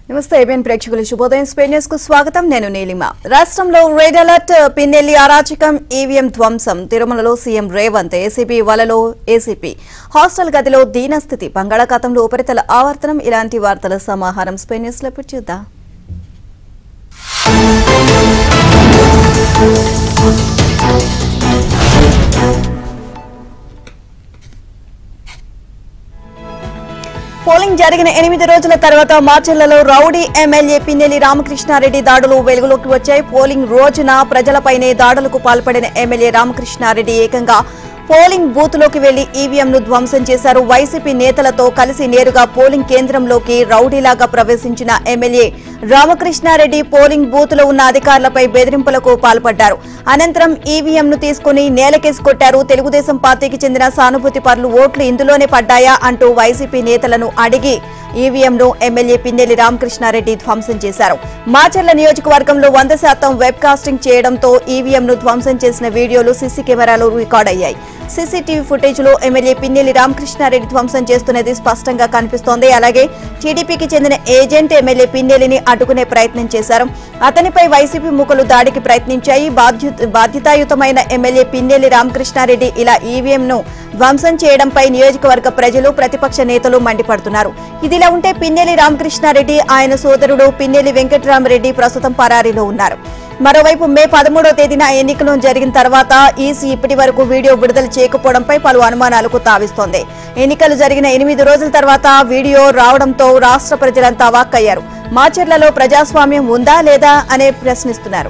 నమస్తే ఏబిఎన్ ప్రేక్షకులు శుభోదయం స్పేన్ న్యూస్ కు స్వాగతం నేను నీలిమ రాష్ట్రంలో రెడ్ అలర్ట్ పిన్నెల్లి అరాచకం ఈవీఎం ధ్వంసం తిరుమలలో సీఎం రేవంత్ ఏసీబీ వలలో ఏసీపీ హాస్టల్ గదిలో దీనస్థితి బంగాళాఖాతంలో ఉపరితల ఆవర్తనం ఇలాంటి వార్తల సమాహారం స్పేన్ న్యూస్ లో ఇప్పుడు చూద్దాం పోలింగ్ జరిగిన ఎనిమిది రోజుల తర్వాత మార్చిలలో రౌడీ ఎమ్మెల్యే పిన్నెల్లి రామకృష్ణారెడ్డి దాడులు వెలుగులోకి వచ్చాయి పోలింగ్ రోజున ప్రజలపైనే దాడులకు పాల్పడిన ఎమ్మెల్యే రామకృష్ణారెడ్డి ఏకంగా పోలింగ్ బూత్ లోకి వెళ్లి ఈవీఎంను ధ్వంసం చేశారు వైసీపీ నేతలతో కలిసి నేరుగా పోలింగ్ కేంద్రంలోకి రౌడీలాగా ప్రవేశించిన ఎమ్మెల్యే రామకృష్ణారెడ్డి పోలింగ్ బూత్ లో ఉన్న అధికారులపై బెదిరింపులకు పాల్పడ్డారు అనంతరం ఈవీఎంను తీసుకుని నేలకేసి కొట్టారు తెలుగుదేశం పార్టీకి చెందిన సానుభూతి పరులు ఓట్లు ఇందులోనే పడ్డాయా అంటూ వైసీపీ నేతలను అడిగి ఈవీఎంను ఎమ్మెల్యే పిన్నెల్లి రామకృష్ణారెడ్డి ధ్వంసం చేశారు మాచర్ల నియోజకవర్గంలో వంద శాతం వెబ్ కాస్టింగ్ చేయడంతో ఈవీఎంను ధ్వంసం చేసిన వీడియోలు సీసీ కెమెరాలు రికార్డ్ అయ్యాయి సీసీటీవీ ఫుటేజ్ లో ఎమ్మెల్యే పిన్నెల్లి రామకృష్ణారెడ్డి ధ్వంసం చేస్తున్నది స్పష్టంగా కనిపిస్తోంది అలాగే టీడీపీకి చెందిన ఏజెంట్ ఎమ్మెల్యే పిన్నెల్లిని అడ్డుకునే ప్రయత్నం చేశారు అతనిపై వైసీపీ ముఖలు దాడికి ప్రయత్నించాయి బాధ్యత బాధ్యతాయుతమైన ఎమ్మెల్యే పిన్నెల్లి రామకృష్ణారెడ్డి ఇలా ఈవీఎంను ధ్వంసం చేయడంపై నియోజకవర్గ ప్రజలు ప్రతిపక్ష నేతలు మండిపడుతున్నారు ఇదిలా ఉంటే పిన్నెల్లి రామకృష్ణారెడ్డి ఆయన సోదరుడు పిన్నెల్లి వెంకటరామరెడ్డి ప్రస్తుతం పరారీలో ఉన్నారు మరోవైపు మే పదమూడో తేదీన ఎన్నికలు జరిగిన తర్వాత ఈసీ ఇప్పటి వరకు వీడియో విడుదల చేయకపోవడంపై పలు అనుమానాలకు తావిస్తోంది ఎన్నికలు జరిగిన ఎనిమిది రోజుల తర్వాత వీడియో రావడంతో రాష్ట్ర ప్రజలంతా అవాక్కయ్యారు మాచర్లలో ప్రజాస్వామ్యం ఉందా లేదా అనే ప్రశ్నిస్తున్నారు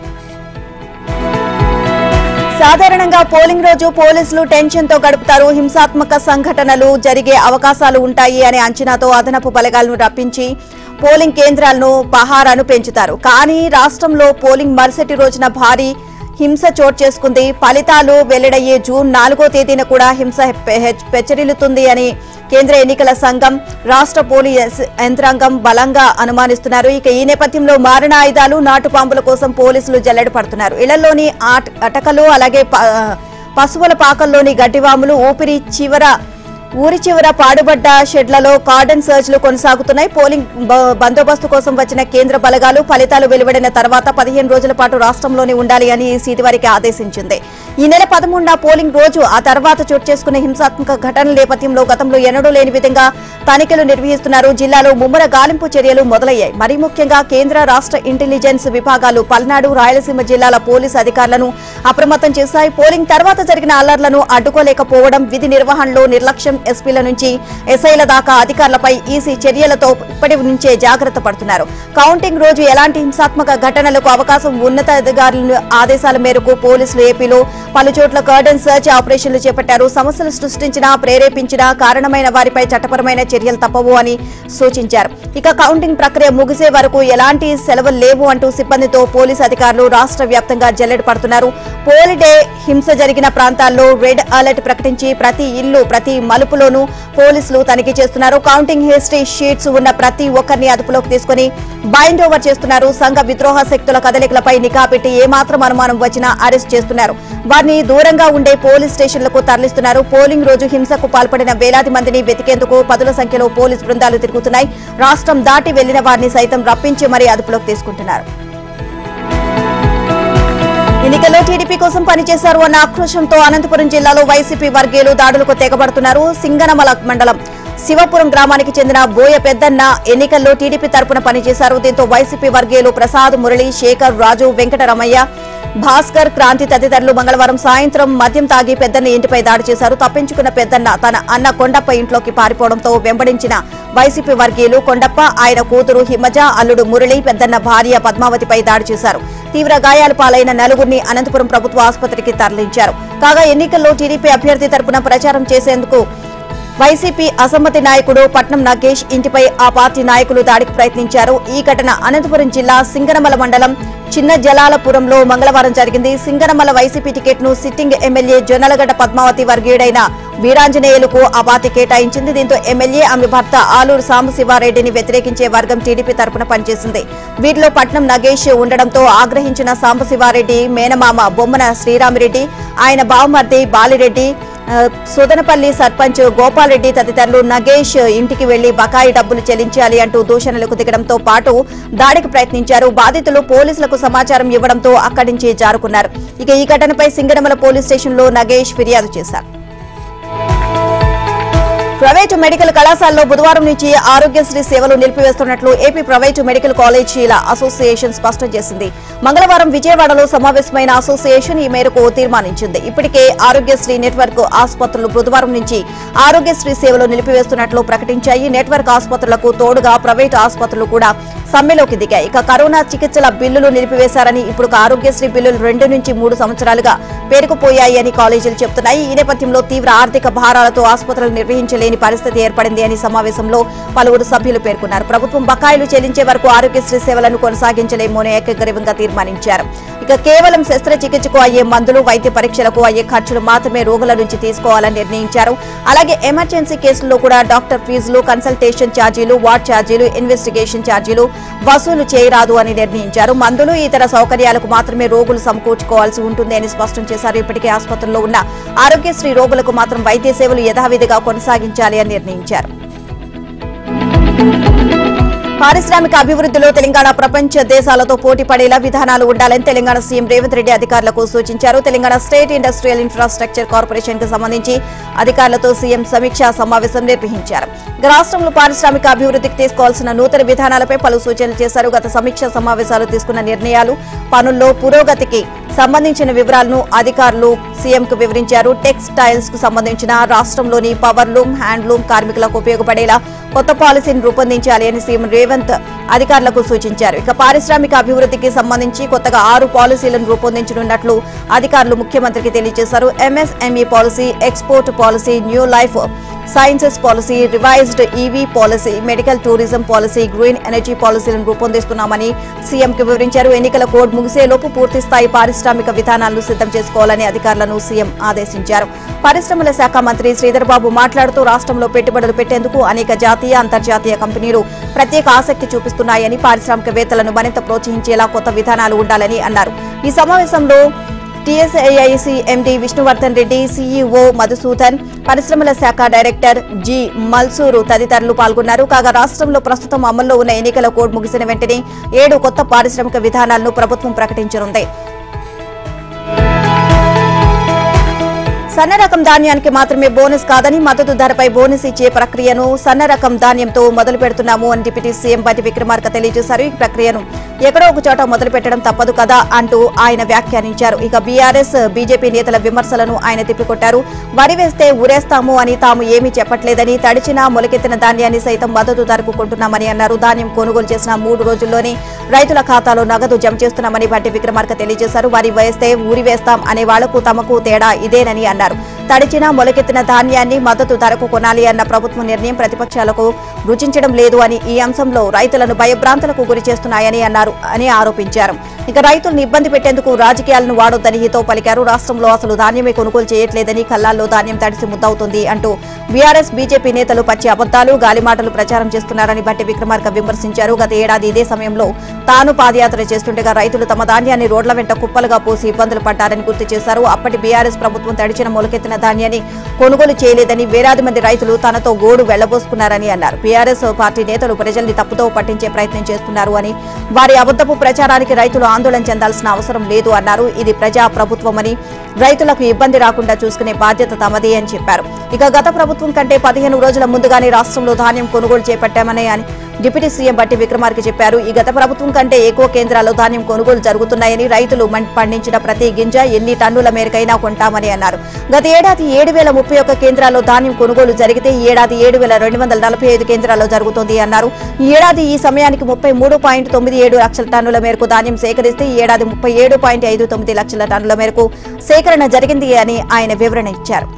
సాధారణంగా పోలింగ్ రోజు పోలీసులు టెన్షన్ తో గడుపుతారు హింసాత్మక సంఘటనలు జరిగే అవకాశాలు ఉంటాయి అనే అంచనాతో అదనపు బలగాలను రప్పించి పోలింగ్ కేంద్రాలను పహారాను పెంచుతారు కానీ రాష్ట్రంలో పోలింగ్ మరుసటి రోజున భారీ హింస చోటు చేసుకుంది ఫలితాలు వెల్లడయ్యే జూన్ నాలుగో తేదీన కూడా హింస పె- పెచ్చరిల్లుతుంది అని కేంద్ర ఎన్నికల సంఘం రాష్ట్ర పోలీస్ యంత్రాంగం బలంగా అనుమానిస్తున్నారు ఇక ఈ నేపథ్యంలో మారణ ఆయుధాలు నాటు పాంపుల కోసం పోలీసులు జల్లెడ పడుతున్నారు ఇళ్లలోని ఆట- అటకలు అలాగే ప- పశువుల పాకల్లోని గడ్డివాములు ఊపిరి చివర ఊరి చివర పాడుబడ్డ షెడ్లలో కార్డన్ సర్చ్లు కొనసాగుతున్నాయి పోలింగ్ బ- బందోబస్తు కోసం వచ్చిన కేంద్ర బలగాలు ఫలితాలు వెలువడిన తర్వాత పదిహేను రోజుల పాటు రాష్ట్రంలోనే ఉండాలి అని సీటు వారికి ఆదేశించింది ఈ నెల పదమూడున పోలింగ్ రోజు ఆ తర్వాత చోటు చేసుకునే హింసాత్మక ఘటనల నేపథ్యంలో గతంలో ఎన్నడూ లేని విధంగా తనిఖీలు నిర్వహిస్తున్నారు జిల్లాలో ముమ్మర గాలింపు చర్యలు మొదలయ్యాయి మరీ ముఖ్యంగా కేంద్ర రాష్ట్ర ఇంటెలిజెన్స్ విభాగాలు పల్నాడు రాయలసీమ జిల్లాల పోలీసు అధికారులను అప్రమత్తం చేశాయి పోలింగ్ తర్వాత జరిగిన అల్లర్లను అడ్డుకోలేకపోవడం విధి నిర్వహణలో నిర్లక్ష్యం ఎస్పీల నుంచి ఎస్ఐల దాకా అధికారులపై ఈసీ చర్యలతో ఇప్పటి నుంచే జాగ్రత్త పడుతున్నారు కౌంటింగ్ రోజు ఎలాంటి హింసాత్మక ఘటనలకు అవకాశం ఉన్నతాధికారుల ఆదేశాల మేరకు పోలీసులు ఏపీలో పలు చోట్ల కర్డన్ సర్చ్ ఆపరేషన్లు చేపట్టారు సమస్యలు సృష్టించినా ప్రేరేపించినా కారణమైన వారిపై చట్టపరమైన చర్యలు తప్పవు అని సూచించారు ఇక కౌంటింగ్ ప్రక్రియ ముగిసే వరకు ఎలాంటి సెలవులు లేవు అంటూ సిబ్బందితో పోలీసు అధికారులు రాష్ట్ర వ్యాప్తంగా జల్లెడ పడుతున్నారు పోల్ డే హింస జరిగిన ప్రాంతాల్లో రెడ్ అలర్ట్ ప్రకటించి ప్రతి ఇల్లు ప్రతి మలుపులోనూ పోలీసులు తనిఖీ చేస్తున్నారు కౌంటింగ్ హిస్టరీ షీట్స్ ఉన్న ప్రతి ఒక్కరిని అదుపులోకి తీసుకుని బైండ్ ఓవర్ చేస్తున్నారు సంఘ విద్రోహ శక్తుల కదలికలపై నిఘా పెట్టి ఏమాత్రం అనుమానం వచ్చినా అరెస్ట్ చేస్తున్నారు వారిని దూరంగా ఉండే పోలీస్ స్టేషన్లకు తరలిస్తున్నారు పోలింగ్ రోజు హింసకు పాల్పడిన వేలాది మందిని వెతికేందుకు పదుల సంఖ్యలో పోలీస్ బృందాలు తిరుగుతున్నాయి రాష్ట్రం దాటి వెళ్లిన వారిని సైతం రప్పించి మరీ అదుపులోకి తీసుకుంటున్నారు ఎన్నికల్లో టీడీపీ కోసం పనిచేశారు అన్న ఆక్రోశంతో అనంతపురం జిల్లాలో వైసీపీ వర్గీయులు దాడులకు తెగబడుతున్నారు సింగనమల మండలం శివపురం గ్రామానికి చెందిన బోయ పెద్దన్న ఎన్నికల్లో టీడీపీ తరపున పనిచేశారు దీంతో వైసీపీ వర్గీయులు ప్రసాద్ మురళి శేఖర్ రాజు వెంకటరమయ్య భాస్కర్ క్రాంతి తదితరులు మంగళవారం సాయంత్రం మద్యం తాగి పెద్దన్న ఇంటిపై దాడి చేశారు తప్పించుకున్న పెద్దన్న తన అన్న కొండప్ప ఇంట్లోకి పారిపోవడంతో వెంబడించిన వైసీపీ వర్గీయులు కొండప్ప ఆయన కూతురు హిమజ అల్లుడు మురళి పెద్దన్న భార్య పద్మావతిపై దాడి చేశారు తీవ్ర గాయాల పాలైన నలుగురిని అనంతపురం ప్రభుత్వ ఆసుపత్రికి తరలించారు కాగా ఎన్నికల్లో టీడీపీ అభ్యర్థి తరపున ప్రచారం చేసేందుకు వైసీపీ అసమ్మతి నాయకుడు పట్నం నాగేష్ ఇంటిపై ఆ పార్టీ నాయకులు దాడికి ప్రయత్నించారు ఈ ఘటన అనంతపురం జిల్లా సింగనమల మండలం చిన్న జలాలపురంలో మంగళవారం జరిగింది సింగనమల వైసీపీ టికెట్ ను సిట్టింగ్ ఎమ్మెల్యే జొన్నలగడ్డ పద్మావతి వర్గీయుడైన వీరాంజనేయులకు ఆ పార్టీ కేటాయించింది దీంతో ఎమ్మెల్యే ఆమె భర్త ఆలూరు సాంబశివారెడ్డిని వ్యతిరేకించే వర్గం టీడీపీ తరపున పనిచేసింది వీరిలో పట్నం నగేష్ ఉండడంతో ఆగ్రహించిన సాంబశివారెడ్డి మేనమామ బొమ్మన శ్రీరామిరెడ్డి ఆయన బావమర్ది బాలిరెడ్డి ఆ, సుదనపల్లి సర్పంచ్ గోపాల్ రెడ్డి తదితరులు నగేష్ ఇంటికి వెళ్లి బకాయి డబ్బులు చెల్లించాలి అంటూ దూషణలకు దిగడంతో పాటు దాడికి ప్రయత్నించారు బాధితులు పోలీసులకు సమాచారం ఇవ్వడంతో అక్కడి నుంచి జారుకున్నారు ఇక ఈ ఘటనపై సింగనమల పోలీస్ స్టేషన్లో నగేష్ ఫిర్యాదు చేశారు ప్రైవేటు మెడికల్ కళాశాలలో బుధవారం నుంచి ఆరోగ్యశ్రీ సేవలు నిలిపివేస్తున్నట్లు ఏపీ ప్రైవేటు మెడికల్ కాలేజీల అసోసియేషన్ స్పష్టం చేసింది మంగళవారం విజయవాడలో సమావేశమైన అసోసియేషన్ ఈ మేరకు తీర్మానించింది ఇప్పటికే ఆరోగ్యశ్రీ నెట్వర్క్ ఆసుపత్రులు బుధవారం నుంచి ఆరోగ్యశ్రీ సేవలు నిలిపివేస్తున్నట్లు ప్రకటించాయి నెట్వర్క్ ఆసుపత్రులకు తోడుగా ప్రైవేటు ఆసుపత్రులు కూడా సమ్మెలోకి దిగాయి ఇక కరోనా చికిత్సల బిల్లులు నిలిపివేశారని ఇప్పుడు ఆరోగ్యశ్రీ బిల్లులు రెండు నుంచి మూడు సంవత్సరాలుగా పేరుకుపోయాయి అని కాలేజీలు చెబుతున్నాయి ఈ నేపథ్యంలో తీవ్ర ఆర్థిక భారాలతో ఆసుపత్రులు నిర్వహించలేని పరిస్థితి ఏర్పడింది అని సమావేశంలో పలువురు సభ్యులు పేర్కొన్నారు ప్రభుత్వం బకాయిలు చెల్లించే వరకు ఆరోగ్యశ్రీ సేవలను కొనసాగించలేమో అని ఏకగ్రీవంగా తీర్మానించారు ఇక కేవలం శస్త్రచికిత్సకు అయ్యే మందులు వైద్య పరీక్షలకు అయ్యే ఖర్చులు మాత్రమే రోగుల నుంచి తీసుకోవాలని నిర్ణయించారు అలాగే ఎమర్జెన్సీ కేసుల్లో కూడా డాక్టర్ ఫీజులు కన్సల్టేషన్ ఛార్జీలు వార్డ్ ఛార్జీలు ఇన్వెస్టిగేషన్ ఛార్జీలు వసూలు చేయరాదు అని నిర్ణయించారు మందులు ఇతర సౌకర్యాలకు మాత్రమే రోగులు సమకూర్చుకోవాల్సి ఉంటుంది అని స్పష్టం చేశారు ఇప్పటికే ఆసుపత్రుల్లో ఉన్న ఆరోగ్యశ్రీ రోగులకు మాత్రం వైద్య సేవలు యథావిధిగా కొనసాగించాలి అని నిర్ణయించారు పారిశ్రామిక అభివృద్ధిలో తెలంగాణ ప్రపంచ దేశాలతో పోటీ పడేలా విధానాలు ఉండాలని తెలంగాణ సీఎం రేవంత్ రెడ్డి అధికారులకు సూచించారు Telangana state industrial infrastructure corporation కు సంబంధించి అధికారులతో సీఎం సమీక్షా సమావేశం నిర్వహించారు ఇక రాష్ట్రంలో పారిశ్రామిక అభివృద్ధికి తీసుకోవాల్సిన నూతన విధానాలపై పలు సూచనలు చేశారు గత సమీక్షా సమావేశాలు తీసుకున్న నిర్ణయాలు పనుల్లో పురోగతికి సంబంధించిన వివరాలను అధికారులు సీఎంకు వివరించారు టెక్స్టైల్స్ కు సంబంధించిన రాష్ట్రంలోని పవర్లూమ్ హ్యాండ్లూమ్ కార్మికులకు ఉపయోగపడేలా కొత్త పాలసీని రూపొందించాలి అని సీఎం రేవంత్ అధికారులకు సూచించారు ఇక పారిశ్రామిక అభివృద్ధికి సంబంధించి కొత్తగా ఆరు పాలసీలను రూపొందించనున్నట్లు అధికారులు ముఖ్యమంత్రికి తెలియజేశారు MSME policy export policy new life sciences policy revised EV policy medical tourism policy green energy పాలసీలను రూపొందిస్తున్నామని సీఎంకి వివరించారు ఎన్నికల కోడ్ ముగిసేలోపు పూర్తి స్థాయి పారిశ్రామిక విధానాలను సిద్ధం చేసుకోవాలని అధికారులను సీఎం ఆదేశించారు పరిశ్రమల శాఖ మంత్రి శ్రీధర్ బాబు మాట్లాడుతూ రాష్ట్రంలో పెట్టుబడులు పెట్టేందుకు అనేక జాతీయ అంతర్జాతీయ కంపెనీలు ప్రత్యేక ఆసక్తి చూపిస్తున్నాయని పారిశ్రామికవేత్తలను మరింత ప్రోత్సహించేలా కొత్త విధానాలు ఉండాలని అన్నారు ఈ సమావేశంలో TSIIC MD Vishnuvardhan Reddy CEO Madhusudan పరిశ్రమల శాఖ డైరెక్టర్ జి మల్సూరు తదితరులు పాల్గొన్నారు కాగా రాష్ట్రంలో ప్రస్తుతం అమల్లో ఉన్న ఎన్నికల కోడ్ ముగిసిన వెంటనే ఏడు కొత్త పారిశ్రామిక విధానాలను ప్రభుత్వం ప్రకటించనుంది సన్న రకం ధాన్యానికి మాత్రమే బోనస్ కాదని మద్దతు ధరపై బోనస్ ఇచ్చే ప్రక్రియను సన్న రకం ధాన్యంతో మొదలు పెడుతున్నాము అని డిప్యూటీ సీఎం బట్టి విక్రమార్క తెలియజేశారు ఈ ప్రక్రియను ఎక్కడో ఒక చోట మొదలు పెట్టడం తప్పదు కదా అంటూ ఆయన వ్యాఖ్యానించారు ఇక బీఆర్ఎస్ బీజేపీ నేతల విమర్శలను ఆయన తిప్పికొట్టారు వరి వేస్తే ఊరేస్తాము అని తాము ఏమీ చెప్పట్లేదని తడిచిన మొలకెత్తిన ధాన్యాన్ని సైతం మద్దతు ధరకు కొంటున్నామని అన్నారు ధాన్యం కొనుగోలు చేసిన మూడు రోజుల్లోనే రైతుల ఖాతాలో నగదు జమ చేస్తున్నామని బట్టి విక్రమార్క తెలియజేశారు వరి వేస్తే ఊరి వేస్తాం అనే వాళ్లకు తమకు తేడా ఇదేనని అన్నారు తడిచిన మొలకెత్తిన ధాన్యాన్ని మద్దతు ధరకు కొనాలి అన్న ప్రభుత్వ నిర్ణయం ప్రతిపక్షాలకు రుచించడం లేదు అని ఈ అంశంలో రైతులను భయభ్రాంతులకు గురి చేస్తున్నాయని అన్నారు అని ఆరోపించారు ఇక రైతులను ఇబ్బంది పెట్టేందుకు రాజకీయాలను వాడొద్దని హితో పలికారు రాష్ట్రంలో అసలు ధాన్యమే కొనుగోలు చేయట్లేదని కల్లాల్లో ధాన్యం తడిసి ముద్దవుతుంది అంటూ బీఆర్ఎస్ బీజేపీ నేతలు పచ్చి అబద్దాలు గాలిమాటలు ప్రచారం చేస్తున్నారని బట్టి విక్రమార్క విమర్శించారు గత ఏడాది ఇదే సమయంలో తాను పాదయాత్ర చేస్తుండగా రైతులు తమ ధాన్యాన్ని రోడ్ల వెంట కుప్పలుగా పోసి ఇబ్బందులు పడ్డారని గుర్తు చేశారు అప్పటి బీఆర్ఎస్ ప్రభుత్వం తడిచిన మొలకెత్తిన ధాన్యాన్ని కొనుగోలు చేయలేదని వేలాది మంది రైతులు తనతో గోడు వెళ్లబోసుకున్నారని అన్నారు బీఆర్ఎస్ పార్టీ నేతలు ప్రజల్ని తప్పుతో పట్టించే ప్రయత్నం చేస్తున్నారు అని వారి అబద్దపు ప్రచారానికి రైతులు ఆందోళన చెందాల్సిన అవసరం లేదు అన్నారు ఇది ప్రజా ప్రభుత్వమని రైతులకు ఇబ్బంది రాకుండా చూసుకునే బాధ్యత తమది అని చెప్పారు ఇక గత ప్రభుత్వం కంటే పదిహేను రోజుల ముందుగానే రాష్ట్రంలో ధాన్యం కొనుగోలు చేపట్టామని అని డిప్యూటీ సీఎం బట్టి విక్రమార్క చెప్పారు ఈ గత ప్రభుత్వం కంటే ఎక్కువ కేంద్రాల్లో ధాన్యం కొనుగోలు జరుగుతున్నాయని రైతులు మం- పండించిన ప్రతి గింజ ఎన్ని టన్నుల మేరకైనా కొంటామని అన్నారు గత ఏడాది ఏడు వేల ముప్పై ఒక్క కేంద్రాల్లో ధాన్యం కొనుగోలు జరిగితే ఈ ఏడాది ఏడు వేల రెండు వందల నలభై ఐదు కేంద్రాల్లో జరుగుతోంది అన్నారు ఈ ఏడాది ఈ సమయానికి ముప్పై మూడు పాయింట్ తొమ్మిది ఏడు లక్షల టన్నుల మేరకు ధాన్యం సేకరిస్తే ఈ ఏడాది ముప్పై ఏడు పాయింట్ ఐదు తొమ్మిది లక్షల టన్నుల మేరకు సేకరణ జరిగింది అని ఆయన వివరణ ఇచ్చారు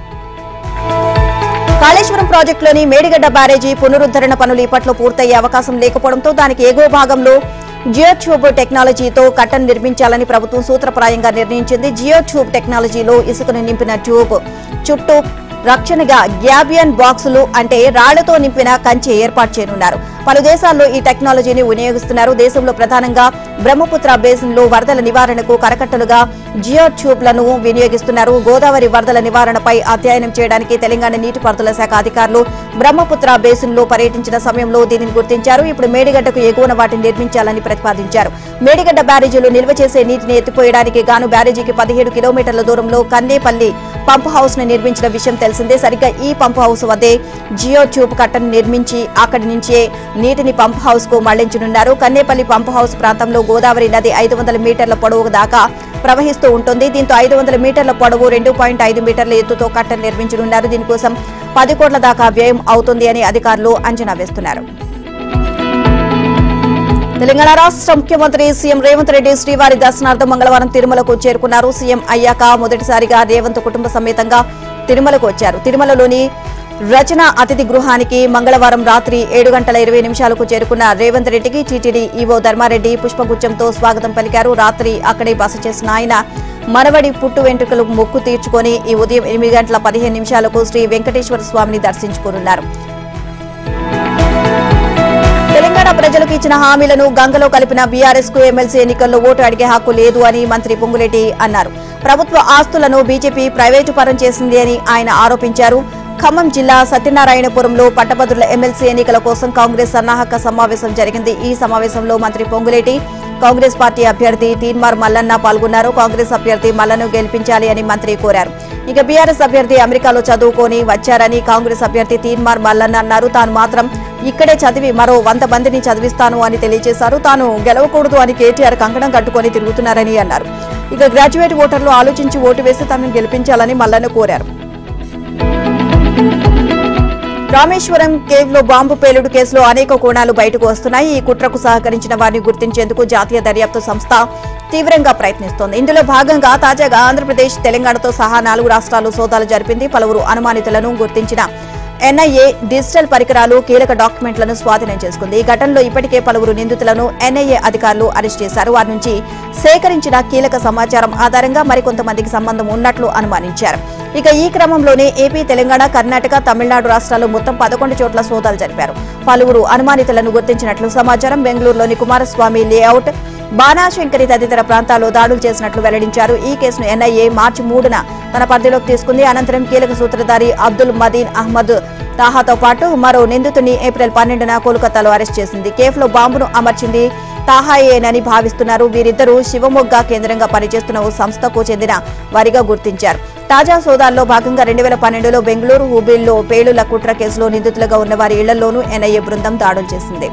కాళేశ్వరం ప్రాజెక్టులోని మేడిగడ్డ బ్యారేజీ పునరుద్ధరణ పనులు ఇప్పట్లో పూర్తయ్యే అవకాశం లేకపోవడంతో దానికి ఎగువ భాగంలో జియో ట్యూబ్ టెక్నాలజీతో కట్టను నిర్మించాలని ప్రభుత్వం సూత్రప్రాయంగా నిర్ణయించింది జియో ట్యూబ్ టెక్నాలజీలో ఇసుకను నింపిన ట్యూబ్ చుట్టూ రక్షణగా గ్యాబియన్ బాక్సులు అంటే రాళ్లతో నింపిన కంచె ఏర్పాటు చేయనున్నారు పలు దేశాల్లో ఈ టెక్నాలజీని వినియోగిస్తున్నారు దేశంలో ప్రధానంగా బ్రహ్మపుత్ర బేసిన్ లో వరదల నివారణకు కరకట్టలుగా జియో ట్యూబ్లను వినియోగిస్తున్నారు గోదావరి వరదల నివారణపై అధ్యయనం చేయడానికి తెలంగాణ నీటిపారుదల శాఖ అధికారులు బ్రహ్మపుత్ర బేసిన్ లో పర్యటించిన సమయంలో దీనిని గుర్తించారు ఇప్పుడు మేడిగడ్డకు ఎగువన వాటిని నిర్మించాలని ప్రతిపాదించారు మేడిగడ్డ బ్యారేజీలు నిల్వ చేసే నీటిని ఎత్తిపోయడానికి గాను బ్యారేజీకి పదిహేడు కిలోమీటర్ల దూరంలో కన్నేపల్లి పంప్ హౌస్ ను నిర్మించిన విషయం తెలిసిందే సరిగ్గా ఈ పంప్ హౌస్ వద్దే జియో ట్యూబ్ కట్టను నిర్మించి అక్కడి నుంచే నీటిని పంప్ హౌస్ కు మళ్లించనున్నారు కన్నేపల్లి పంప్ హౌస్ ప్రాంతంలో గోదావరి నది ఐదు వందల మీటర్ల పొడవు దాకా ప్రవహిస్తూ ఉంటుంది దీంతో ఐదు వందల మీటర్ల పొడవు రెండు పాయింట్ ఐదు మీటర్ల ఎత్తుతో కట్టను నిర్మించనున్నారు దీనికోసం పది కోట్ల దాకా వ్యయం అవుతుంది అని అధికారులు అంచనా వేస్తున్నారు తెలంగాణ రాష్ట్ర ముఖ్యమంత్రి సీఎం రేవంత్ రెడ్డి శ్రీవారి దర్శనార్థం మంగళవారం తిరుమలకు చేరుకున్నారు సీఎం అయ్యాక మొదటిసారిగా రేవంత్ కుటుంబ సమేతంగా తిరుమలకు వచ్చారు తిరుమలలోని రచన అతిథి గృహానికి మంగళవారం రాత్రి ఏడు గంటల ఇరవై నిమిషాలకు చేరుకున్న రేవంత్ రెడ్డికి టీటీడీ ఈవో ధర్మారెడ్డి పుష్పగుచ్చంతో స్వాగతం పలికారు రాత్రి అక్కడే బస చేసిన ఆయన మనవడి పుట్టు వెంట్రుకలు మొక్కు తీర్చుకొని ఈ ఉదయం ఎనిమిది గంటల పదిహేను నిమిషాలకు శ్రీ వెంకటేశ్వర స్వామిని దర్శించుకోనున్నారు తెలంగాణ ప్రజలకు ఇచ్చిన హామీలను గంగలో కలిపిన బీఆర్ఎస్ కు ఎమ్మెల్సీ ఎన్నికల్లో ఓటు అడిగే హక్కు లేదు అని మంత్రి పొంగులేటి అన్నారు ప్రభుత్వ ఆస్తులను బీజేపీ ప్రైవేటు పరం చేసింది అని ఆయన ఆరోపించారు ఖమ్మం జిల్లా సత్యనారాయణపురంలో పట్టభద్రుల ఎమ్మెల్సీ ఎన్నికల కోసం కాంగ్రెస్ సన్నాహక సమావేశం జరిగింది ఈ సమావేశంలో మంత్రి పొంగులేటి కాంగ్రెస్ పార్టీ అభ్యర్థి తీన్మార్ మల్లన్న పాల్గొన్నారు కాంగ్రెస్ అభ్యర్థి మల్లను గెలిపించాలి అని మంత్రి కోరారు ఇక బీఆర్ఎస్ అభ్యర్థి అమెరికాలో చదువుకొని వచ్చారని కాంగ్రెస్ అభ్యర్థి తీన్మార్ మల్లన్న అన్నారు తాను మాత్రం ఇక్కడే చదివి మరో వంద మందిని చదివిస్తాను అని తెలియజేశారు తాను గెలవకూడదు అని కేటీఆర్ కంకణం కట్టుకొని తిరుగుతున్నారని అన్నారు ఇక గ్రాడ్యుయేట్ ఓటర్లు ఆలోచించి ఓటు వేసి తనను గెలిపించాలని మల్లన్న కోరారు రామేశ్వరం కేవ్ లో బాంబు పేలుడు కేసులో అనేక కోణాలు బయటకు వస్తున్నాయి ఈ కుట్రకు సహకరించిన వారిని గుర్తించేందుకు జాతీయ దర్యాప్తు సంస్థ తీవ్రంగా ప్రయత్నిస్తోంది ఇందులో భాగంగా తాజాగా ఆంధ్రప్రదేశ్ తెలంగాణతో సహా నాలుగు రాష్ట్రాలు సోదాలు జరిపింది పలువురు అనుమానితులను గుర్తించిన ఎన్ఐఏ డిజిటల్ పరికరాలు కీలక డాక్యుమెంట్లను స్వాధీనం చేసుకుంది ఈ ఘటనలో ఇప్పటికే పలువురు నిందితులను ఎన్ఐఏ అధికారులు అరెస్ట్ చేశారు వారి నుంచి సేకరించిన కీలక సమాచారం ఆధారంగా మరికొంతమందికి సంబంధం ఉన్నట్లు అనుమానించారు ఇక ఈ క్రమంలోనే ఏపీ తెలంగాణ కర్ణాటక తమిళనాడు రాష్ట్రాల్లో మొత్తం పదకొండు చోట్ల సోదాలు జరిపారు పలువురు అనుమానితులను గుర్తించినట్లు సమాచారం బెంగళూరులోని కుమారస్వామి లేఅవుట్ బాణాశంకరి తదితర ప్రాంతాల్లో దాడులు చేసినట్లు వెల్లడించారు ఈ కేసును ఎన్ఐఏ మార్చి మూడున తన పరిధిలోకి తీసుకుంది అనంతరం కీలక సూత్రధారి అబ్దుల్ మదీన్ అహ్మద్ తాహాతో పాటు మరో నిందితుడిని ఏప్రిల్ పన్నెండున కోల్కతాలో అరెస్ట్ చేసింది కేఫ్లో బాంబును అమర్చింది తాహాయేనని భావిస్తున్నారు వీరిద్దరూ శివమొగ్గ కేంద్రంగా పనిచేస్తున్న ఓ సంస్థకు చెందిన వారిగా గుర్తించారు తాజా సోదాల్లో భాగంగా రెండు వేల పన్నెండులో బెంగళూరు హుబీల్లో పేలుల కుట్ర కేసులో నిందితులుగా ఉన్న వారి ఇళ్లలోనూ ఎన్ఐఏ బృందం దాడులు చేసింది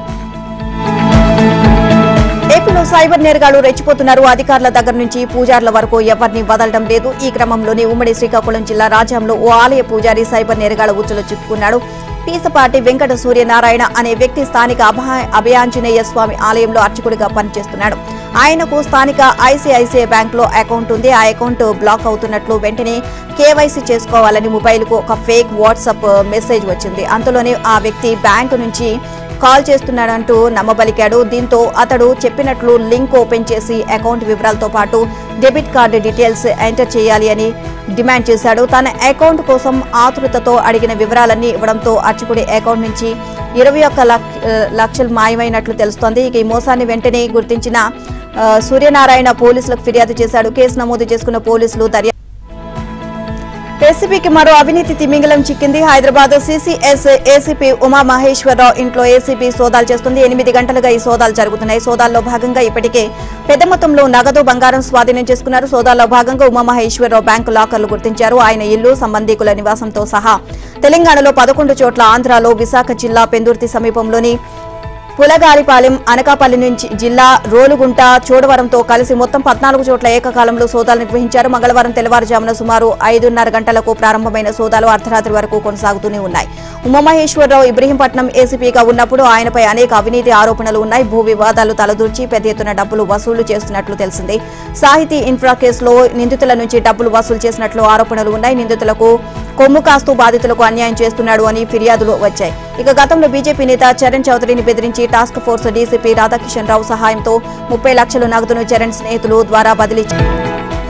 ఏపీలో సైబర్ నేరగాళ్లు రెచ్చిపోతున్నారు అధికారుల దగ్గర నుంచి పూజారుల వరకు ఎవరిని వదలడం లేదు ఈ క్రమంలోనే ఉమ్మడి శ్రీకాకుళం జిల్లా రాజ్యంలో ఓ ఆలయ పూజారి సైబర్ నేరగాళ్ల ఉచ్చులో చిక్కుకున్నాడు పీసపాటి వెంకట సూర్యనారాయణ అనే వ్యక్తి స్థానిక అభయ అభయాంజనేయ స్వామి ఆలయంలో అర్చకుడిగా పనిచేస్తున్నాడు ఆయనకు స్థానిక ఐసిఐసిఐ బ్యాంక్ లో అకౌంట్ ఉంది ఆ అకౌంట్ బ్లాక్ అవుతున్నట్లు వెంటనే కేవైసీ చేసుకోవాలని మొబైల్ కు ఒక ఫేక్ వాట్సాప్ మెసేజ్ వచ్చింది అంతలోనే ఆ వ్యక్తి బ్యాంకు నుంచి కాల్ చేస్తున్నాడంటూ నమ్మబలికాడు దీంతో అతడు చెప్పినట్లు లింక్ ఓపెన్ చేసి అకౌంట్ వివరాలతో పాటు డెబిట్ కార్డు డీటెయిల్స్ ఎంటర్ చేయాలి అని డిమాండ్ చేశాడు తన అకౌంట్ కోసం ఆతృతతో అడిగిన వివరాలన్నీ ఇవ్వడంతో అర్చకుడి అకౌంట్ నుంచి ఇరవై ఒక్క లక్ష- లక్షలు మాయమైనట్లు తెలుస్తోంది ఇక ఈ మోసాన్ని వెంటనే గుర్తించిన ఆ, సూర్యనారాయణ పోలీసులకు ఫిర్యాదు చేశాడు కేసు నమోదు చేసుకున్న పోలీసులు దర్యాప్తు ఏసీపీకి మరో అవినీతి తిమింగలం చిక్కింది హైదరాబాద్ సీసీఎస్ ఏసీపీ ఉమా మహేశ్వరరావు ఇంట్లో ఏసీపీ సోదాలు చేస్తుంది ఎనిమిది గంటలుగా ఈ సోదాలు జరుగుతున్నాయి సోదాల్లో భాగంగా ఇప్పటికే పెద్ద మొత్తంలో నగదు బంగారం స్వాధీనం చేసుకున్నారు సోదాల్లో భాగంగా ఉమా మహేశ్వరరావు బ్యాంకు లాకర్లు గుర్తించారు ఆయన ఇల్లు సంబంధీకుల నివాసంతో సహా తెలంగాణలో పదకొండు చోట్ల ఆంధ్రాలో విశాఖ జిల్లా పెందుర్తి సమీపంలోని పులగాలిపాలెం అనకాపల్లి నుంచి జిల్లా రోలుగుంట చోడవరంతో కలిసి మొత్తం పద్నాలుగు చోట్ల ఏకకాలంలో సోదాలు నిర్వహించారు మంగళవారం తెల్లవారుజామున సుమారు ఐదున్నర గంటలకు ప్రారంభమైన సోదాలు అర్ధరాత్రి వరకు కొనసాగుతూనే ఉన్నాయి ఉమామహేశ్వరరావు ఇబ్రహీంపట్నం ఏసీపీగా ఉన్నప్పుడు ఆయనపై అనేక అవినీతి ఆరోపణలు ఉన్నాయి భూ వివాదాలు తలదూర్చి పెద్ద ఎత్తున డబ్బులు వసూలు చేస్తున్నట్లు తెలిసింది సాహితీ ఇన్ఫ్రా కేసులో నిందితుల నుంచి డబ్బులు వసూలు చేసినట్లు ఆరోపణలు ఉన్నాయి నిందితులకు కొమ్ము కాస్తూ బాధితులకు అన్యాయం చేస్తున్నాడు అని ఫిర్యాదులు వచ్చాయి ఇక గతంలో బీజేపీ నేత చరణ్ చౌదరిని బెదిరించి task force DCP Radhakishan Rao సహాయంతో ముప్పై లక్షల నగదును చరణ్ స్నేహితులు ద్వారా బదిలీ చే-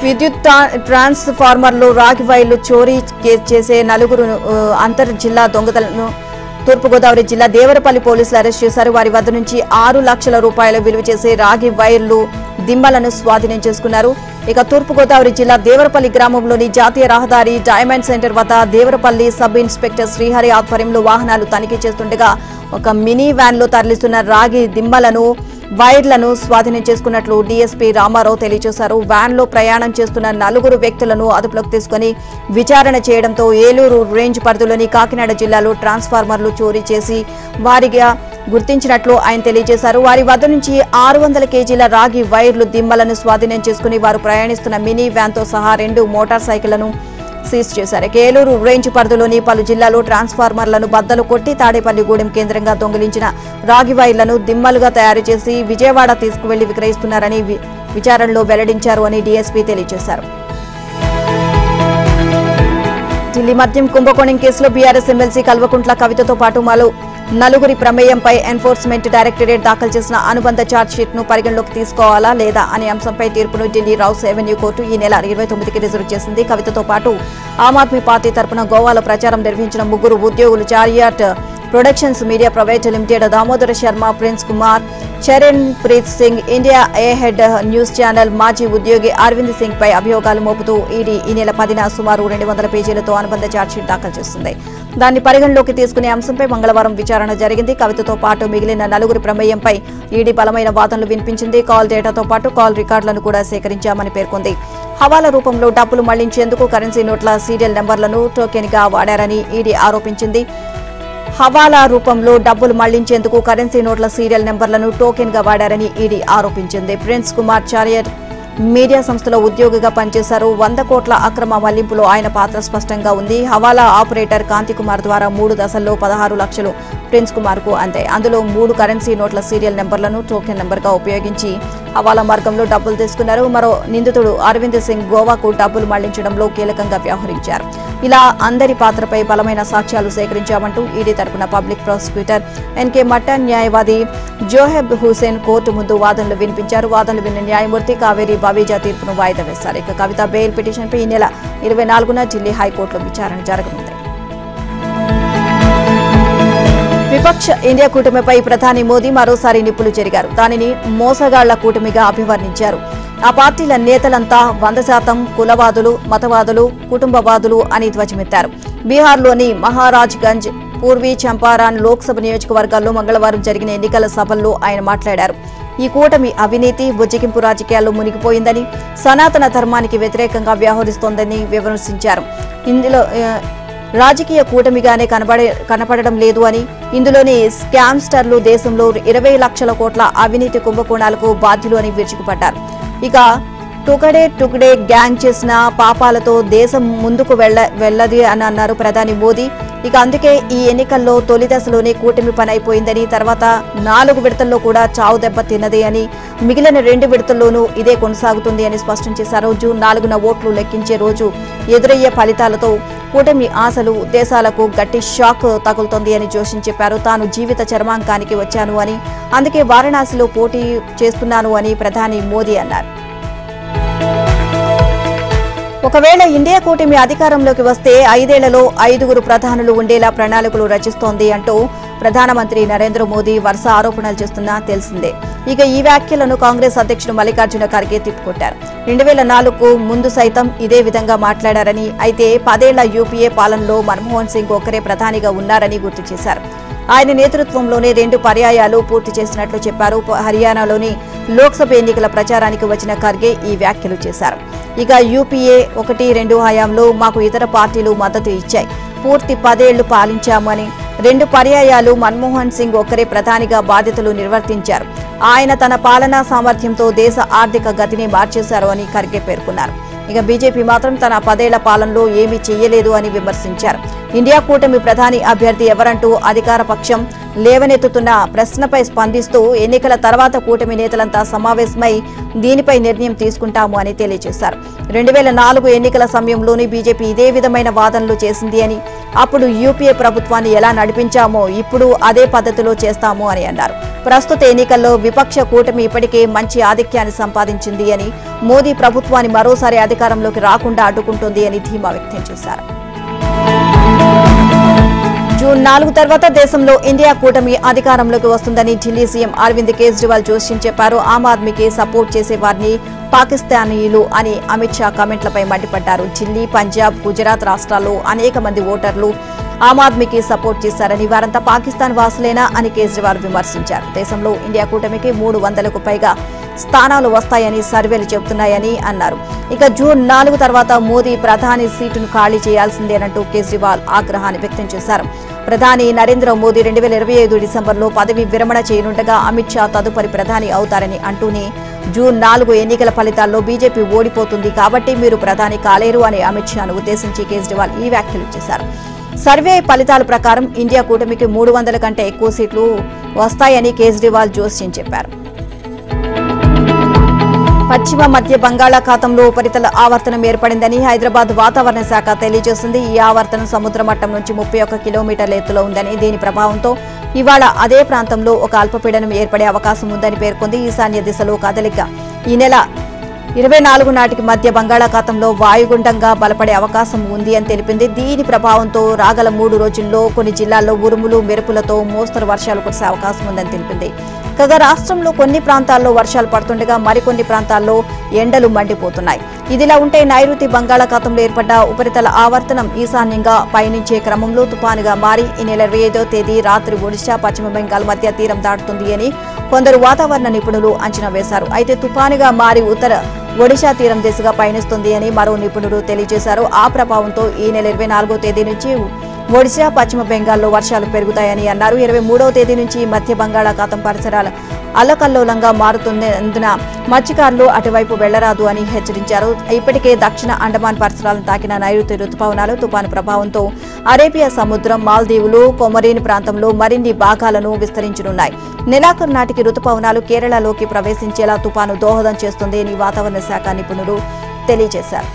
విద్యుత్ ట్రా- ట్రాన్స్ఫార్మర్లు రాగి వైర్లు చోరీ కే- చేసే నలుగురు ఆ, అంతర్ జిల్లా దొంగతలను తూర్పుగోదావరి జిల్లా దేవరపల్లి పోలీసులు అరెస్ట్ చేశారు వారి వద్ద నుంచి ఆరు లక్షల రూపాయల విలువ చేసే రాగి వైర్లు దిమ్మలను స్వాధీనం చేసుకున్నారు ఇక తూర్పుగోదావరి జిల్లా దేవరపల్లి గ్రామంలోని జాతీయ రహదారి డైమండ్ సెంటర్ వద్ద దేవరపల్లి సబ్ ఇన్స్పెక్టర్ శ్రీహరి ఆధ్వర్యంలో వాహనాలు తనిఖీ చేస్తుండగా ఒక మినీ వ్యాన్ లో తరలిస్తున్న రాగి దిమ్మలను వైర్లను స్వాధీనం చేసుకున్నట్లు డీఎస్పీ రామారావు తెలియజేశారు వ్యాన్ లో ప్రయాణం చేస్తున్న నలుగురు వ్యక్తులను అదుపులోకి తీసుకుని విచారణ చేయడంతో ఏలూరు రేంజ్ పరిధిలోని కాకినాడ జిల్లాలో ట్రాన్స్ఫార్మర్లు చోరీ చేసి వారిగా గుర్తించినట్లు ఆయన తెలియజేశారు వారి వద్ద నుంచి ఆరు వందల కేజీల రాగి వైర్లు దిమ్మలను స్వాధీనం చేసుకుని వారు ప్రయాణిస్తున్న మినీ వ్యాన్తో సహా రెండు మోటార్ సైకిళ్లను సీజ్ చేశారు ఇక ఏలూరు రేంజ్ పరిధిలోని పలు జిల్లాలో ట్రాన్స్ఫార్మర్లను బద్దలు కొట్టి తాడేపల్లిగూడెం కేంద్రంగా దొంగిలించిన రాగి వైర్లను దిమ్మలుగా తయారు చేసి విజయవాడ తీసుకువెళ్లి విక్రయిస్తున్నారని వి- విచారణలో వెల్లడించారు అని డీఎస్పీ తెలియజేశారు ఢిల్లీ మద్యం కుంభకోణం కేసులో బీఆర్ఎస్ ఎమ్మెల్సీ కల్వకుంట్ల కవితతో పాటు మరో నలుగురి ప్రమేయంపై ఎన్ఫోర్స్మెంట్ డైరెక్టరేట్ దాఖలు చేసిన అనుబంధ ఛార్జ్షీట్ ను పరిగణలోకి తీసుకోవాలా లేదా అనే అంశంపై తీర్పును ఢిల్లీ రౌస్ ఎవెన్యూ కోర్టు ఈ నెల ఇరవై తొమ్మిదికి రిజర్వ్ చేసింది కవితతో పాటు ఆమ్ ఆద్మీ పార్టీ తరపున గోవాలో ప్రచారం నిర్వహించిన ముగ్గురు ఉద్యోగులు Chariot Productions Media Private Limited Damodara Sharma Prince Kumar Charan Preet Singh India ahead news channel మాజీ ఉద్యోగి అరవింద్ సింగ్ పై అభియోగాలు మోపుతూ ఈడీ ఈ నెల పదిన సుమారు రెండు వందల పేజీలతో అనుబంధ ఛార్జ్షీట్ దాఖలు చేస్తుంది దాన్ని పరిగణలోకి తీసుకునే అంశంపై మంగళవారం విచారణ జరిగింది కవితతో పాటు మిగిలిన నలుగురి ప్రమేయంపై ఈడీ బలమైన వాదనలు వినిపించింది కాల్ డేటాతో పాటు కాల్ రికార్డులను కూడా సేకరించామని పేర్కొంది హవాలా రూపంలో డబ్బులు మళ్లించేందుకు కరెన్సీ నోట్ల సీరియల్ నెంబర్లను టోకెన్ గా వాడారని ఈడీ ఆరోపించింది హవాలా రూపంలో డబ్బులు మళ్లించేందుకు కరెన్సీ నోట్ల సీరియల్ నెంబర్లను టోకెన్ గా వాడారని ఈడీ ఆరోపించింది ప్రిన్స్ కుమార్ చారియర్ మీడియా సంస్థలో ఉద్యోగిగా పనిచేశారు వంద కోట్ల అక్రమ మళ్లింపులో ఆయన పాత్ర స్పష్టంగా ఉంది హవాలా ఆపరేటర్ కాంతి కుమార్ ద్వారా మూడు దశల్లో పదహారు లక్షలు ప్రిన్స్ కుమార్ కు అందాయి అందులో మూడు కరెన్సీ నోట్ల సీరియల్ నెంబర్లను టోకెన్ నెంబర్గా ఉపయోగించి హవాలా మార్గంలో డబ్బులు తీసుకున్నారు మరో నిందితుడు అరవింద్ సింగ్ గోవాకు డబ్బులు మళ్లించడంలో కీలకంగా వ్యవహరించారు ఇలా అందరి పాత్రపై బలమైన సాక్ష్యాలు సేకరించామంటూ ఈడీ తరపున పబ్లిక్ ప్రాసిక్యూటర్ ఎన్కే మట్టన్ న్యాయవాది జోహెబ్ హుసేన్ కోర్టు ముందు వాదనలు వినిపించారు వాదనలు విన్న న్యాయమూర్తి కావేరి బవేజా తీర్పును వాయిదా వేశారు ఇక కవిత బెయిల్ పిటిషన్పై ఈ నెల ఇరవై నాలుగున ఢిల్లీ హైకోర్టులో విచారణ జరగనుంది విపక్ష ఇండియా కూటమిపై ప్రధాని మోదీ మరోసారి నిప్పులు చెరిగారు దానిని మోసగాళ్ల కూటమిగా అభివర్ణించారు ఆ పార్టీల నేతలంతా వంద శాతం కులవాదులు మతవాదులు కుటుంబవాదులు అని ధ్వజమెత్తారు బీహార్లోని మహారాజ్గంజ్ పూర్వీ చంపారాన్ లోక్సభ నియోజకవర్గాల్లో మంగళవారం జరిగిన ఎన్నికల సభల్లో ఆయన మాట్లాడారు ఈ కూటమి అవినీతి బుజ్జగింపు రాజకీయాల్లో మునిగిపోయిందని సనాతన ధర్మానికి వ్యతిరేకంగా వ్యవహరిస్తోందని విమర్శించారు ఇందులో ఆ, రాజకీయ కూటమిగానే కనబడే కనపడడం లేదు అని ఇందులోని స్కామ్స్టర్లు దేశంలో ఇరవై లక్షల కోట్ల అవినీతి కుంభకోణాలకు బాధ్యులు అని విరుచుకుపడ్డారు ఇక టుకడే టుకడే గ్యాంగ్ చేసిన పాపాలతో దేశం ముందుకు వెళ్ళ వెళ్ళది అని అన్నారు ప్రధాని మోదీ ఇక అందుకే ఈ ఎన్నికల్లో తొలి దశలోనే కూటమి పని అయిపోయిందని తర్వాత నాలుగు విడతల్లో కూడా చావు దెబ్బ తిన్నది అని మిగిలిన రెండు విడతల్లోనూ ఇదే కొనసాగుతుంది అని స్పష్టం చేశారు జూన్ నాలుగున ఓట్లు లెక్కించే రోజు ఎదురయ్యే ఫలితాలతో కూటమి ఆశలు ఉద్దేశాలకు గట్టి షాక్ తగులుతోంది అని జోషిన్ చెప్పారు తాను జీవిత చర్మాంకానికి వచ్చాను అని అందుకే వారణాసిలో పోటీ చేస్తున్నాను అని ప్రధాని మోదీ అన్నారు ఒకవేళ ఇండియా కూటమి అధికారంలోకి వస్తే ఐదేళ్లలో ఐదుగురు ప్రధానులు ఉండేలా ప్రణాళికలు రచిస్తోంది అంటూ ప్రధానమంత్రి నరేంద్ర మోదీ వరుస ఆరోపణలు చేస్తున్నా తెలిసిందే ఇక ఈ వ్యాఖ్యలను కాంగ్రెస్ అధ్యక్షుడు మల్లికార్జున ఖర్గే తిప్పుకొట్టారు రెండు వేల నాలుగుకు ముందు సైతం ఇదే విధంగా మాట్లాడారని అయితే పదేళ్ల యూపీఏ పాలనలో మన్మోహన్ సింగ్ ఒక్కరే ప్రధానిగా ఉన్నారని గుర్తు చేశారు ఆయన నేతృత్వంలోనే రెండు పర్యాయాలు పూర్తి చేసినట్లు చెప్పారు ప- హర్యానాలోని లోక్సభ ఎన్నికల ప్రచారానికి వచ్చిన ఖర్గే ఈ వ్యాఖ్యలు చేశారు ఇక యూపీఏ ఒకటి రెండు హయాంలో మాకు ఇతర పార్టీలు మద్దతు ఇచ్చాయి పూర్తి పదేళ్లు పాలించామని రెండు పర్యాయాలు మన్మోహన్ సింగ్ ఒక్కరే ప్రధానిగా బాధ్యతలు నిర్వర్తించారు ఆయన తన పాలనా సామర్థ్యంతో దేశ ఆర్థిక గతిని మార్చేశారు అని ఖర్గే పేర్కొన్నారు ఇక బీజేపీ మాత్రం తన పదేళ్ల పాలనలో ఏమీ చేయలేదు అని విమర్శించారు ఇండియా కూటమి ప్రధాని అభ్యర్థి ఎవరంటూ అధికార పక్షం లేవనెత్తుతున్న ప్రశ్నపై స్పందిస్తూ ఎన్నికల తర్వాత కూటమి నేతలంతా సమావేశమై దీనిపై నిర్ణయం తీసుకుంటాము అని తెలియజేశారు రెండు వేల నాలుగు ఎన్నికల సమయంలోనే బీజేపీ ఇదే విధమైన వాదనలు చేసింది అని అప్పుడు యూపీఏ ప్రభుత్వాన్ని ఎలా నడిపించామో ఇప్పుడు అదే పద్ధతిలో చేస్తాము అని అన్నారు ప్రస్తుత ఎన్నికల్లో విపక్ష కూటమి ఇప్పటికే మంచి ఆధిక్యాన్ని సంపాదించింది అని మోదీ ప్రభుత్వాన్ని మరోసారి అధికారంలోకి రాకుండా అడ్డుకుంటుంది అని ధీమా వ్యక్తం చేశారు జూన్ నాలుగు తర్వాత దేశంలో ఇండియా కూటమి అధికారంలోకి వస్తుందని ఢిల్లీ సీఎం అరవింద్ కేజ్రీవాల్ జోస్యం చెప్పారు ఆమ్ ఆద్మీకి సపోర్ట్ చేసే వారిని పాకిస్తానీయులు అని అమిత్ షా కామెంట్లపై మండిపడ్డారు ఢిల్లీ పంజాబ్ గుజరాత్ రాష్ట్రాల్లో అనేక మంది ఓటర్లు ఆమ్ ఆద్మీకి సపోర్ట్ చేశారని వారంతా పాకిస్తాన్ వాసులేనా అని కేజ్రీవాల్ విమర్శించారు దేశంలో ఇండియా కూటమికి మూడు వందలకు పైగా స్థానాలు వస్తాయని సర్వేలు చెబుతున్నాయని అన్నారు ఇక జూన్ నాలుగు తర్వాత మోదీ ప్రధాని సీటును ఖాళీ చేయాల్సిందేనంటూ కేజ్రీవాల్ ఆగ్రహాన్ని వ్యక్తం చేశారు ప్రధాని నరేంద్ర మోదీ రెండు వేల ఇరవై ఐదు డిసెంబర్లో పదవి విరమణ చేయనుండగా అమిత్ షా తదుపరి ప్రధాని అవుతారని అంటూనే జూన్ నాలుగు ఎన్నికల ఫలితాల్లో బీజేపీ ఓడిపోతుంది కాబట్టి మీరు ప్రధాని కాలేరు అని అమిత్ షాను ఉద్దేశించి కేజ్రీవాల్ ఈ వ్యాఖ్యలు చేశారు సర్వే ఫలితాల ప్రకారం ఇండియా కూటమికి మూడు వందల కంటే ఎక్కువ సీట్లు వస్తాయని కేజ్రీవాల్ జోస్యం చెప్పారు పశ్చిమ మధ్య బంగాళాఖాతంలో ఉపరితల ఆవర్తనం ఏర్పడిందని హైదరాబాద్ వాతావరణ శాఖ తెలియజేసింది ఈ ఆవర్తనం సముద్ర మట్టం నుంచి ముప్పై ఒక్క కిలోమీటర్ల ఎత్తులో ఉందని దీని ప్రభావంతో ఇవాళ అదే ప్రాంతంలో ఒక అల్పపీడనం ఏర్పడే అవకాశం ఉందని పేర్కొంది ఈశాన్య దిశలో కదలిక ఈ నెల ఇరవై నాలుగు నాటికి మధ్య బంగాళాఖాతంలో వాయుగుండంగా బలపడే అవకాశం ఉంది అని తెలిపింది దీని ప్రభావంతో రాగల మూడు రోజుల్లో కొన్ని జిల్లాల్లో ఉరుములు మెరుపులతో మోస్తరు వర్షాలు కురిసే అవకాశం ఉందని తెలిపింది కాగా రాష్ట్రంలో కొన్ని ప్రాంతాల్లో వర్షాలు పడుతుండగా మరికొన్ని ప్రాంతాల్లో ఎండలు మండిపోతున్నాయి ఇదిలా ఉంటే నైరుతి బంగాళాఖాతంలో ఏర్పడ్డ ఉపరితల ఆవర్తనం ఈశాన్యంగా పయనించే క్రమంలో తుపానుగా మారి ఈ నెల ఇరవై ఐదో తేదీ రాత్రి ఒడిశా పశ్చిమ బెంగాల్ మధ్య తీరం దాటుతుంది అని కొందరు వాతావరణ నిపుణులు అంచనా వేశారు అయితే తుపానుగా మారి ఉత్తర ఒడిశా తీరం దిశగా పయనిస్తుంది అని మరో నిపుణుడు తెలియజేశారు ఆ ప్రభావంతో ఈ నెల ఇరవై నాలుగో తేదీ నుంచి ఒడిశా పశ్చిమ బెంగాల్లో వర్షాలు పెరుగుతాయని అన్నారు ఇరవై మూడవ తేదీ నుంచి మధ్య బంగాళాఖాతం పరిసరాల అల్లకల్లోలంగా మారుతున్నందున మత్స్యకారులు అటువైపు వెళ్లరాదు అని హెచ్చరించారు ఇప్పటికే దక్షిణ అండమాన్ పరిసరాలను తాకిన నైరుతి రుతుపవనాలు తుపాను ప్రభావంతో అరేబియా సముద్రం మాల్దీవులు కొమరీన్ ప్రాంతంలో మరిన్ని భాగాలను విస్తరించనున్నాయి నెలాఖరు నాటికి రుతుపవనాలు కేరళలోకి ప్రవేశించేలా తుపాను దోహదం చేస్తుంది అని వాతావరణ శాఖ నిపుణులు తెలియజేశారు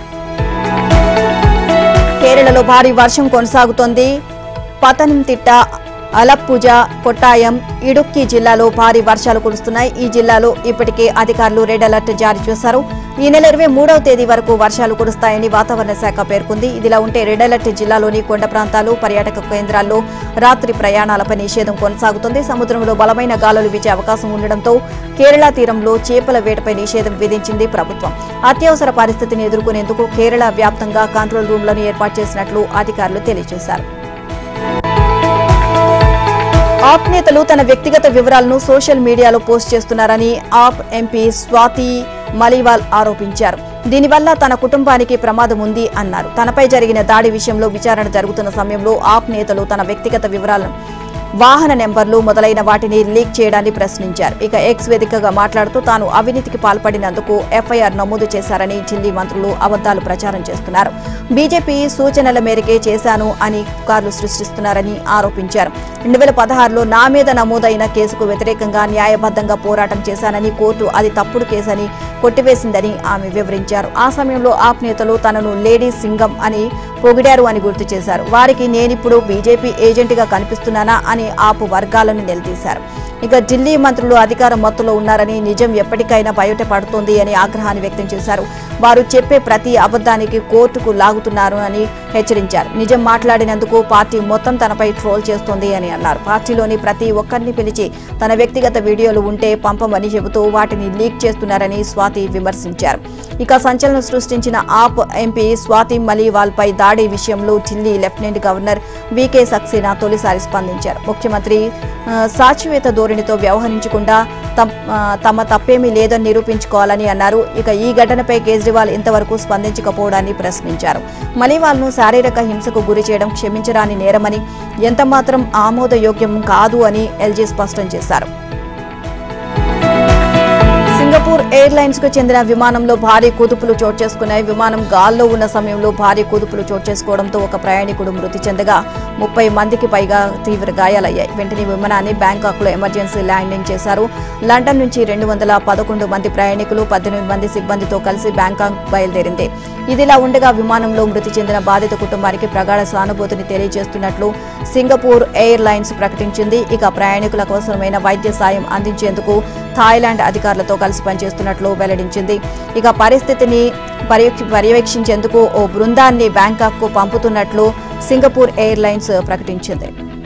కేరళలో భారీ వర్షం కొనసాగుతోంది పతనంతిట్ట అలప్పుజ కొట్టాయం ఇడుక్కి జిల్లాలో భారీ వర్షాలు కురుస్తున్నాయి ఈ జిల్లాలో ఇప్పటికే అధికారులు రెడ్ అలర్ట్ జారీ చేశారు ఈ నెల ఇరవై మూడవ తేదీ వరకు వర్షాలు కురుస్తాయని వాతావరణ శాఖ పేర్కొంది ఇదిలా ఉంటే రెడ్ అలర్ట్ జిల్లాలోని కొండ ప్రాంతాలు పర్యాటక కేంద్రాల్లో రాత్రి ప్రయాణాలపై నిషేధం కొనసాగుతుంది సముద్రంలో బలమైన గాలులు వీచే అవకాశం ఉండడంతో కేరళ తీరంలో చేపల వేటపై నిషేధం విధించింది ప్రభుత్వం అత్యవసర పరిస్థితిని ఎదుర్కొనేందుకు కేరళ వ్యాప్తంగా కంట్రోల్ రూమ్లను ఏర్పాటు చేసినట్లు అధికారులు తెలియజేశారు ఆప్ నేతలు తన వ్యక్తిగత వివరాలను సోషల్ మీడియాలో పోస్ట్ చేస్తున్నారని ఆప్ ఎంపీ స్వాతి మలీవాల్ ఆరోపించారు దీనివల్ల తన కుటుంబానికి ప్రమాదం ఉంది అన్నారు తనపై జరిగిన దాడి విషయంలో విచారణ జరుగుతున్న సమయంలో ఆప్ నేతలు తన వ్యక్తిగత వివరాలను వాహన నెంబర్లు మొదలైన వాటిని లీక్ చేయడాన్ని ప్రశ్నించారు ఇక ఎక్స్ వేదికగా మాట్లాడుతూ తాను అవినీతికి పాల్పడినందుకు ఎఫ్ఐఆర్ నమోదు చేశారని ఢిల్లీ మంత్రులు అబద్దాలు ప్రచారం చేస్తున్నారు బీజేపీ సూచనల మేరకే చేశాను అని పుకార్లు సృష్టిస్తున్నారని ఆరోపించారు రెండు వేల పదహారులో నా మీద నమోదైన కేసుకు వ్యతిరేకంగా న్యాయబద్ధంగా పోరాటం చేశానని కోర్టు అది తప్పుడు కేసని కొట్టివేసిందని ఆమె వివరించారు ఆ సమయంలో ఆప్ నేతలు తనను లేడీ సింగం అని పొగిడారు అని గుర్తు చేశారు వారికి నేనిప్పుడు బీజేపీ ఏజెంట్గా కనిపిస్తున్నానా అని ఆపు వర్గాలను నిలదీశారు ఇక ఢిల్లీ మంత్రులు అధికారం మత్తులో ఉన్నారని నిజం ఎప్పటికైనా బయటపడుతోంది అని ఆగ్రహాన్ని వ్యక్తం చేశారు వారు చెప్పే ప్రతి అబద్ధానికి కోర్టుకు లాగుతున్నారు అని హెచ్చరించారు నిజం మాట్లాడినందుకు పార్టీ మొత్తం తనపై ట్రోల్ చేస్తోంది అని అన్నారు పార్టీలోని ప్రతి ఒక్కరిని పిలిచి తన వ్యక్తిగత వీడియోలు ఉంటే పంపమని చెబుతూ వాటిని లీక్ చేస్తున్నారని స్వాతి విమర్శించారు ఇక సంచలనం సృష్టించిన ఆప్ ఎంపీ స్వాతి మలీవాల్ పై దాడి విషయంలో Delhi lieutenant governor VK Saxena తొలిసారి స్పందించారు ముఖ్యమంత్రి ఆ, సాచివేత ధోరణితో వ్యవహరించకుండా తమ్- ఆ, తమ తప్పేమీ లేదని నిరూపించుకోవాలని అన్నారు ఇక ఈ ఘటనపై కేజ్రీవాల్ ఇంతవరకు స్పందించకపోవడాన్ని ప్రశ్నించారు మలీవాల్ను శారీరక హింసకు గురి చేయడం క్షమించరాని నేరమని ఎంతమాత్రం ఆమోదయోగ్యం కాదు అని ఎల్జీ స్పష్టం చేశారు సింగపూర్ ఎయిర్లైన్స్ కు చెందిన విమానంలో భారీ కుదుపులు చోటు చేసుకున్నాయి విమానం గాల్లో ఉన్న సమయంలో భారీ కుదుపులు చోటు చేసుకోవడంతో ఒక ప్రయాణికుడు మృతి చెందగా ముప్పై మందికి పైగా తీవ్ర గాయాలయ్యాయి వెంటనే విమానాన్ని బ్యాంకాక్లో ఎమర్జెన్సీ ల్యాండింగ్ చేశారు లండన్ నుంచి రెండు వందల పదకొండు మంది ప్రయాణికులు పద్దెనిమిది మంది సిబ్బందితో కలిసి బ్యాంకాక్ బయలుదేరింది ఇదిలా ఉండగా విమానంలో మృతి చెందిన బాధిత కుటుంబానికి ప్రగాఢ సానుభూతిని తెలియజేస్తున్నట్లు సింగపూర్ ఎయిర్ లైన్స్ ప్రకటించింది ఇక ప్రయాణికులకు అవసరమైన వైద్య సాయం అందించేందుకు థాయిలాండ్ అధికారులతో కలిసి పనిచేస్తున్నట్లు వెల్లడించింది ఇక పరిస్థితిని పర్యవేక్ష- పర్యవేక్షించేందుకు ఓ బృందాన్ని బ్యాంకాక్కు పంపుతున్నట్లు సింగపూర్ ఎయిర్ లైన్స్ ప్రకటించింది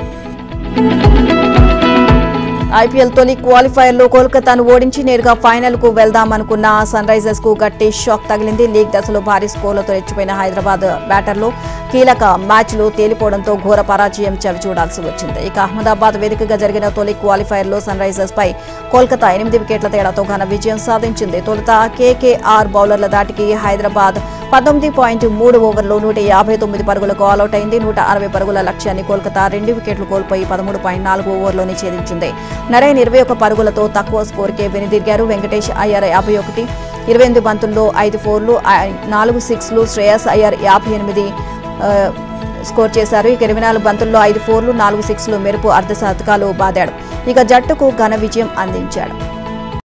ఐపీఎల్ తొలి క్వాలిఫైర్లో కోల్కతాను ఓడించి నేరుగా ఫైనల్ కు వెళ్దామనుకున్న సన్ రైజర్స్ కు గట్టి షాక్ తగిలింది లీగ్ దశలో భారీ స్కోర్లతో రెచ్చిపోయిన హైదరాబాద్ బ్యాటర్లు కీలక మ్యాచ్లు తేలిపోవడంతో ఘోర పరాజయం చవి చూడాల్సి వచ్చింది ఇక అహ్మదాబాద్ వేదికగా జరిగిన తొలి క్వాలిఫైర్లో సన్ రైజర్స్ పై కోల్కతా ఎనిమిది వికెట్ల తేడాతో ఘన విజయం సాధించింది తొలుత కేకేఆర్ బౌలర్ల దాటికి హైదరాబాద్ పంతొమ్మిది పాయింట్ మూడు ఓవర్లో నూట యాభై తొమ్మిది పరుగులకు ఆల్అౌట్ అయింది నూట అరవై పరుగుల లక్ష్యాన్ని కోల్కతా రెండు వికెట్లు కోల్పోయి పదమూడు పాయింట్ నాలుగు ఓవర్లోనే ఛేదించింది నరేన్ ఇరవై ఒక్క పరుగులతో తక్కువ స్కోర్కే వెనుదిరిగారు వెంకటేష్ అయ్యర్ యాభై ఒకటి ఇరవై ఎనిమిది బంతుల్లో ఐదు ఫోర్లు ఆ- నాలుగు సిక్స్లు శ్రేయస్ అయ్యర్ యాభై ఎనిమిది ఆ, స్కోర్ చేశారు ఇక ఇరవై నాలుగు బంతుల్లో ఐదు ఫోర్లు నాలుగు సిక్స్లు మెరుపు అర్ధ శతకాలు బాదాడు ఇక జట్టుకు ఘన విజయం అందించాడు